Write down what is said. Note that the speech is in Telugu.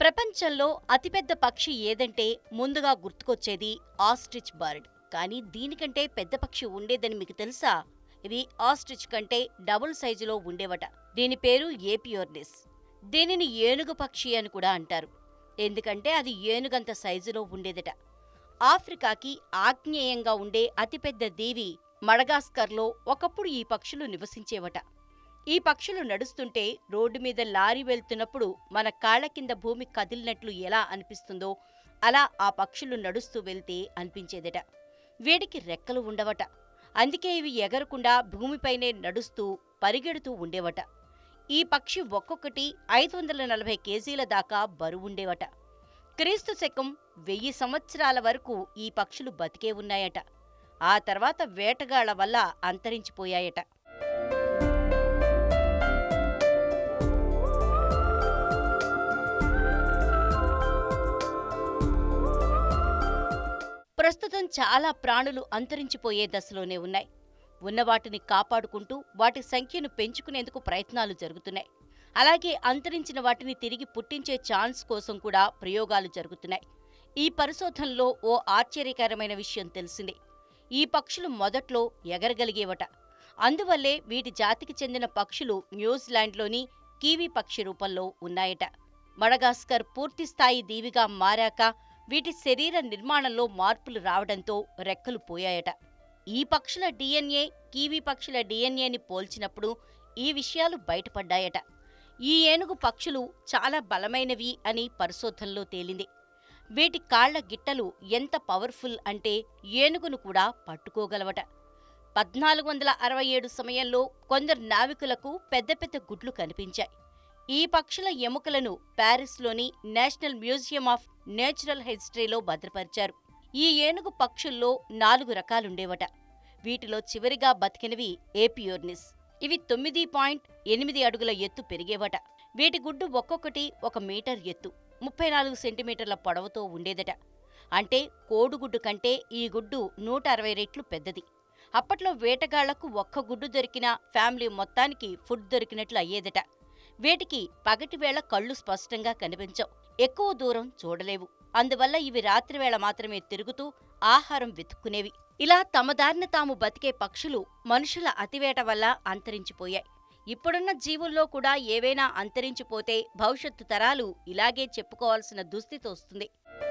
ప్రపంచంలో అతిపెద్ద పక్షి ఏదంటే ముందుగా గుర్తుకొచ్చేది ఆస్ట్రిచ్ బర్డ్ కానీ దీనికంటే పెద్ద పక్షి ఉండేదని మీకు తెలుసా ఇది ఆస్ట్రిచ్ కంటే డబుల్ సైజులో ఉండేవట దీని పేరు ఏపియోర్నిస్ దీనిని ఏనుగు పక్షి అని కూడా అంటారు ఎందుకంటే అది ఏనుగంత సైజులో ఉండేదట ఆఫ్రికాకి ఆగ్నేయంగా ఉండే అతిపెద్ద దీవి మడగాస్కర్లో ఒకప్పుడు ఈ పక్షులు నివసించేవట ఈ పక్షులు నడుస్తుంటే రోడ్డు మీద లారీ వెళ్తున్నప్పుడు మన కాళ్ల కింద భూమి కదిలినట్లు ఎలా అనిపిస్తుందో అలా ఆ పక్షులు నడుస్తూ వెళ్తే అనిపించేదట వీటికి రెక్కలు ఉండవట అందుకే ఇవి ఎగరకుండా భూమిపైనే నడుస్తూ పరిగెడుతూ ఉండేవట ఈ పక్షి ఒక్కొక్కటి ఐదు వందల నలభై కేజీల దాకా బరువుండేవట క్రీస్తు శకం వెయ్యి సంవత్సరాల వరకు ఈ పక్షులు బతికే ఉన్నాయట ఆ తర్వాత వేటగాళ్ల వల్ల అంతరించిపోయాయట ప్రస్తుతం చాలా ప్రాణులు అంతరించిపోయే దశలోనే ఉన్నాయి ఉన్న వాటిని కాపాడుకుంటూ వాటి సంఖ్యను పెంచుకునేందుకు ప్రయత్నాలు జరుగుతున్నాయి అలాగే అంతరించిన వాటిని తిరిగి పుట్టించే ఛాన్స్ కోసం కూడా ప్రయోగాలు జరుగుతున్నాయి ఈ పరిశోధనలో ఓ ఆశ్చర్యకరమైన విషయం తెలిసింది ఈ పక్షులు మొదట్లో ఎగరగలిగేవట అందువల్లే వీటి జాతికి చెందిన పక్షులు న్యూజిలాండ్లోని కీవీ పక్షి రూపంలో ఉన్నాయట మడగాస్కర్ పూర్తిస్థాయి దీవిగా మారాక వీటి శరీర నిర్మాణంలో మార్పులు రావడంతో రెక్కలు పోయాయట ఈ పక్షుల డిఎన్ఏ కీవీ పక్షుల డిఎన్ఏని పోల్చినప్పుడు ఈ విషయాలు బయటపడ్డాయట ఈ ఏనుగు పక్షులు చాలా బలమైనవి అని పరిశోధనలో తేలింది వీటి కాళ్ల గిట్టలు ఎంత పవర్ఫుల్ అంటే ఏనుగును కూడా పట్టుకోగలవట పద్నాలుగు వందల అరవై ఏడు సమయంలో కొందరు నావికులకు పెద్ద పెద్ద గుడ్లు కనిపించాయి ఈ పక్షుల ఎముకలను ప్యారిస్లోని నేషనల్ మ్యూజియం ఆఫ్ నేచురల్ హిస్టరీలో భద్రపరిచారు ఈ ఏనుగు పక్షుల్లో నాలుగు రకాలుండేవట వీటిలో చివరిగా బతికినవి ఏపియోర్నిస్ ఇవి తొమ్మిది పాయింట్ ఎనిమిది అడుగుల ఎత్తు పెరిగేవట వీటి గుడ్డు ఒక్కొక్కటి ఒక మీటర్ ఎత్తు ముప్పై నాలుగు సెంటీమీటర్ల పొడవుతో ఉండేదట అంటే కోడుగుడ్డు కంటే ఈ గుడ్డు నూట అరవై రెట్లు పెద్దది అప్పట్లో వేటగాళ్లకు ఒక్క గుడ్డు దొరికినా ఫ్యామిలీ మొత్తానికి ఫుడ్ దొరికినట్లు అయ్యేదట వీటికి పగటివేళ కళ్ళు స్పష్టంగా కనిపించవు ఎక్కువ దూరం చూడలేవు అందువల్ల ఇవి రాత్రివేళ మాత్రమే తిరుగుతూ ఆహారం వెతుక్కునేవి ఇలా తమ దారిన తాము బతికే పక్షులు మనుషుల అతివేట వల్ల అంతరించిపోయాయి ఇప్పుడున్న జీవుల్లో కూడా ఏవైనా అంతరించిపోతే భవిష్యత్తు తరాలు ఇలాగే చెప్పుకోవాల్సిన దుస్థితి వస్తుంది